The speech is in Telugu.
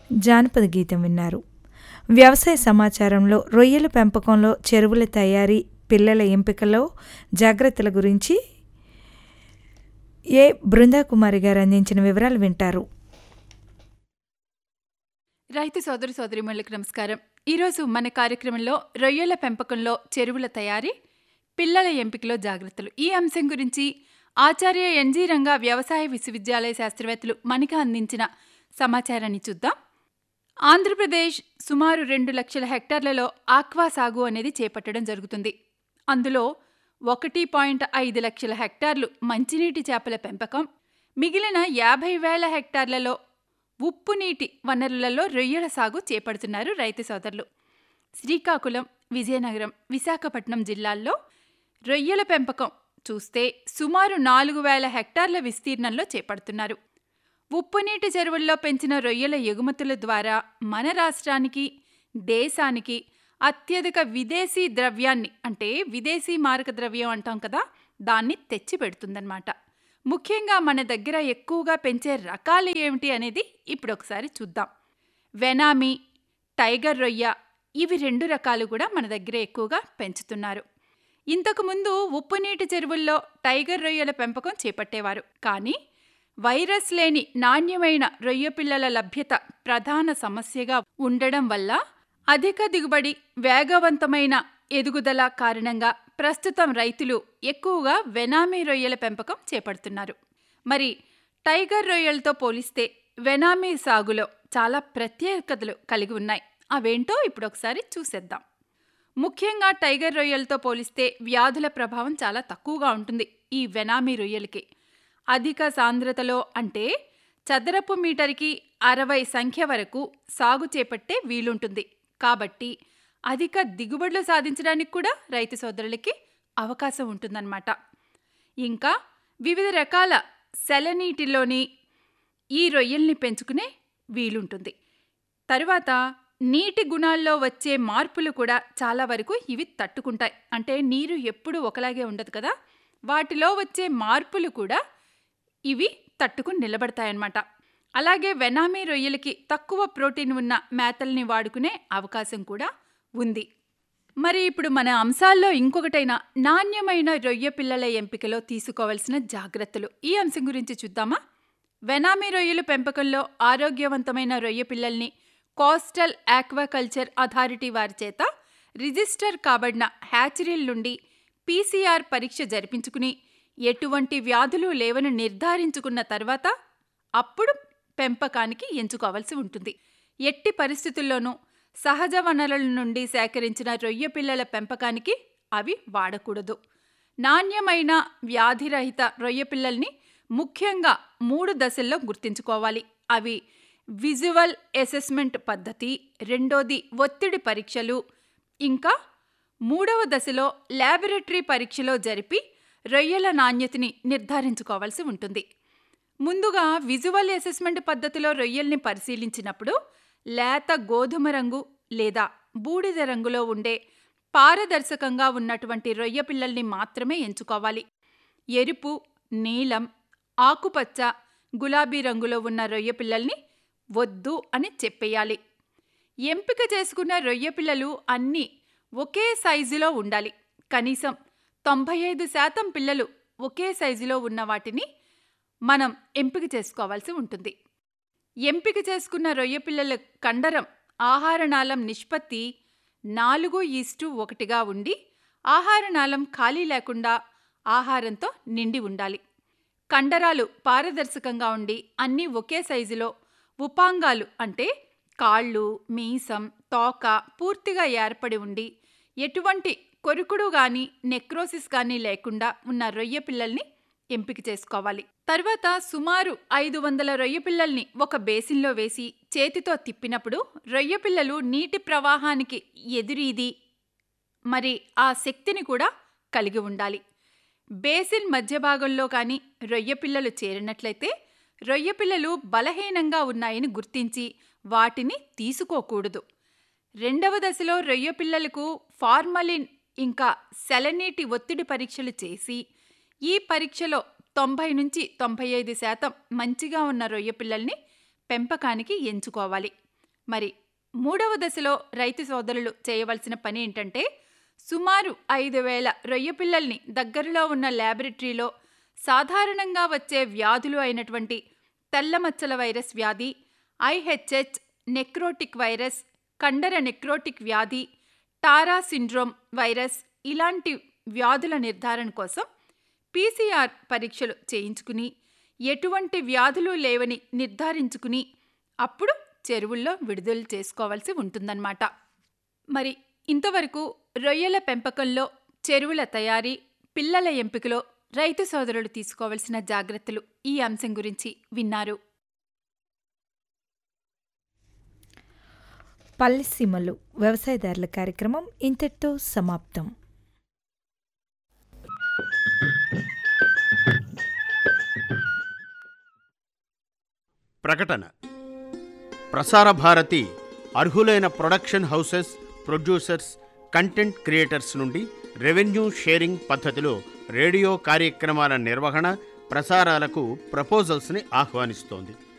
జానపద గీతం విన్నారు వ్యవసాయ సమాచారంలో రొయ్యల పెంపకంలో చెరువుల తయారీ పిల్లల ఎంపికలో జాగ్రత్తల గురించి ఏ బృందాకుమారి గారు అందించిన వివరాలు వింటారు రైతు సోదరు సోదరిమణులకు నమస్కారం ఈరోజు మన కార్యక్రమంలో రొయ్యల పెంపకంలో చెరువుల తయారీ పిల్లల ఎంపికలో జాగ్రత్తలు ఈ అంశం గురించి ఆచార్య ఎన్జీ రంగా వ్యవసాయ విశ్వవిద్యాలయ శాస్త్రవేత్తలు మనకి అందించిన సమాచారాన్ని చూద్దాం ఆంధ్రప్రదేశ్ సుమారు రెండు లక్షల హెక్టార్లలో ఆక్వా సాగు అనేది చేపట్టడం జరుగుతుంది అందులో ఒకటి పాయింట్ ఐదు లక్షల హెక్టార్లు మంచినీటి చేపల పెంపకం మిగిలిన యాభై వేల హెక్టార్లలో ఉప్పు నీటి వనరులలో రొయ్యల సాగు చేపడుతున్నారు రైతు సోదరులు శ్రీకాకుళం విజయనగరం విశాఖపట్నం జిల్లాల్లో రొయ్యల పెంపకం చూస్తే సుమారు నాలుగు వేల హెక్టార్ల విస్తీర్ణంలో చేపడుతున్నారు ఉప్పునీటి చెరువుల్లో పెంచిన రొయ్యల ఎగుమతుల ద్వారా మన రాష్ట్రానికి దేశానికి అత్యధిక విదేశీ ద్రవ్యాన్ని అంటే విదేశీ మారక ద్రవ్యం అంటాం కదా దాన్ని తెచ్చి పెడుతుందన్నమాట ముఖ్యంగా మన దగ్గర ఎక్కువగా పెంచే రకాలు ఏమిటి అనేది ఇప్పుడు ఒకసారి చూద్దాం వెనామి టైగర్ రొయ్య ఇవి రెండు రకాలు కూడా మన దగ్గర ఎక్కువగా పెంచుతున్నారు ఇంతకుముందు ఉప్పునీటి చెరువుల్లో టైగర్ రొయ్యల పెంపకం చేపట్టేవారు కానీ వైరస్ లేని నాణ్యమైన రొయ్య పిల్లల లభ్యత ప్రధాన సమస్యగా ఉండడం వల్ల అధిక దిగుబడి వేగవంతమైన ఎదుగుదల కారణంగా ప్రస్తుతం రైతులు ఎక్కువగా వెనామీ రొయ్యల పెంపకం చేపడుతున్నారు మరి టైగర్ రొయ్యలతో పోలిస్తే వెనామీ సాగులో చాలా ప్రత్యేకతలు కలిగి ఉన్నాయి అవేంటో ఇప్పుడు ఒకసారి చూసేద్దాం ముఖ్యంగా టైగర్ రొయ్యలతో పోలిస్తే వ్యాధుల ప్రభావం చాలా తక్కువగా ఉంటుంది ఈ వెనామీ రొయ్యలకి అధిక సాంద్రతలో అంటే చదరపు మీటర్కి అరవై సంఖ్య వరకు సాగు చేపట్టే వీలుంటుంది కాబట్టి అధిక దిగుబడులు సాధించడానికి కూడా రైతు సోదరులకి అవకాశం ఉంటుందన్నమాట ఇంకా వివిధ రకాల సెలనీటిలోని ఈ రొయ్యల్ని పెంచుకునే వీలుంటుంది తరువాత నీటి గుణాల్లో వచ్చే మార్పులు కూడా చాలా వరకు ఇవి తట్టుకుంటాయి అంటే నీరు ఎప్పుడూ ఒకలాగే ఉండదు కదా వాటిలో వచ్చే మార్పులు కూడా ఇవి తట్టుకుని నిలబడతాయన్నమాట అలాగే వెనామీ రొయ్యలకి తక్కువ ప్రోటీన్ ఉన్న మేతల్ని వాడుకునే అవకాశం కూడా ఉంది మరి ఇప్పుడు మన అంశాల్లో ఇంకొకటైన నాణ్యమైన రొయ్య పిల్లల ఎంపికలో తీసుకోవాల్సిన జాగ్రత్తలు ఈ అంశం గురించి చూద్దామా వెనామీ రొయ్యల పెంపకంలో ఆరోగ్యవంతమైన రొయ్య పిల్లల్ని కోస్టల్ ఆక్వాకల్చర్ అథారిటీ వారి చేత రిజిస్టర్ కాబడిన హ్యాచరీల నుండి పీసీఆర్ పరీక్ష జరిపించుకుని ఎటువంటి వ్యాధులు లేవని నిర్ధారించుకున్న తర్వాత అప్పుడు పెంపకానికి ఎంచుకోవాల్సి ఉంటుంది ఎట్టి పరిస్థితుల్లోనూ సహజ వనరుల నుండి సేకరించిన రొయ్య పిల్లల పెంపకానికి అవి వాడకూడదు నాణ్యమైన వ్యాధిరహిత రొయ్య పిల్లల్ని ముఖ్యంగా మూడు దశల్లో గుర్తించుకోవాలి అవి విజువల్ అసెస్మెంట్ పద్ధతి రెండోది ఒత్తిడి పరీక్షలు ఇంకా మూడవ దశలో ల్యాబొరేటరీ పరీక్షలో జరిపి రొయ్యల నాణ్యతని నిర్ధారించుకోవాల్సి ఉంటుంది ముందుగా విజువల్ అసెస్మెంట్ పద్ధతిలో రొయ్యల్ని పరిశీలించినప్పుడు లేత గోధుమ రంగు లేదా బూడిద రంగులో ఉండే పారదర్శకంగా ఉన్నటువంటి రొయ్య పిల్లల్ని మాత్రమే ఎంచుకోవాలి ఎరుపు నీలం ఆకుపచ్చ గులాబీ రంగులో ఉన్న రొయ్య పిల్లల్ని వద్దు అని చెప్పేయాలి ఎంపిక చేసుకున్న రొయ్య పిల్లలు అన్నీ ఒకే సైజులో ఉండాలి కనీసం తొంభై ఐదు శాతం పిల్లలు ఒకే సైజులో ఉన్న వాటిని మనం ఎంపిక చేసుకోవాల్సి ఉంటుంది ఎంపిక చేసుకున్న రొయ్య పిల్లల కండరం ఆహారనాళం నిష్పత్తి నాలుగు ఈస్టు ఒకటిగా ఉండి ఆహారనాళం ఖాళీ లేకుండా ఆహారంతో నిండి ఉండాలి కండరాలు పారదర్శకంగా ఉండి అన్నీ ఒకే సైజులో ఉపాంగాలు అంటే కాళ్ళు మీసం తోక పూర్తిగా ఏర్పడి ఉండి ఎటువంటి కొరుకుడు గాని నెక్రోసిస్ గాని లేకుండా ఉన్న రొయ్య పిల్లల్ని ఎంపిక చేసుకోవాలి తర్వాత సుమారు ఐదు వందల రొయ్య పిల్లల్ని ఒక బేసిన్లో వేసి చేతితో తిప్పినప్పుడు రొయ్య పిల్లలు నీటి ప్రవాహానికి ఎదురీది మరి ఆ శక్తిని కూడా కలిగి ఉండాలి బేసిన్ మధ్య భాగంలో కానీ రొయ్య పిల్లలు చేరినట్లయితే రొయ్య పిల్లలు బలహీనంగా ఉన్నాయని గుర్తించి వాటిని తీసుకోకూడదు రెండవ దశలో రొయ్య పిల్లలకు ఫార్మలిన్ ఇంకా సెలనీటి ఒత్తిడి పరీక్షలు చేసి ఈ పరీక్షలో తొంభై నుంచి తొంభై ఐదు శాతం మంచిగా ఉన్న రొయ్య పిల్లల్ని పెంపకానికి ఎంచుకోవాలి మరి మూడవ దశలో రైతు సోదరులు చేయవలసిన పని ఏంటంటే సుమారు ఐదు వేల రొయ్య పిల్లల్ని దగ్గరలో ఉన్న ల్యాబొరేటరీలో సాధారణంగా వచ్చే వ్యాధులు అయినటువంటి తెల్లమచ్చల వైరస్ వ్యాధి ఐహెచ్హెచ్ నెక్రోటిక్ వైరస్ కండర నెక్రోటిక్ వ్యాధి టారా సిండ్రోమ్ వైరస్ ఇలాంటి వ్యాధుల నిర్ధారణ కోసం పీసీఆర్ పరీక్షలు చేయించుకుని ఎటువంటి వ్యాధులు లేవని నిర్ధారించుకుని అప్పుడు చెరువుల్లో విడుదల చేసుకోవాల్సి ఉంటుందన్నమాట మరి ఇంతవరకు రొయ్యల పెంపకంలో చెరువుల తయారీ పిల్లల ఎంపికలో రైతు సోదరులు తీసుకోవాల్సిన జాగ్రత్తలు ఈ అంశం గురించి విన్నారు పల్లెసీమలు వ్యవసాయదారుల కార్యక్రమం ఇంతటితో సమాప్తం ప్రకటన ప్రసార భారతి అర్హులైన production houses producers content creators నుండి రెవెన్యూ షేరింగ్ పద్ధతిలో రేడియో కార్యక్రమాల నిర్వహణ ప్రసారాలకు ప్రపోజల్స్ని ఆహ్వానిస్తోంది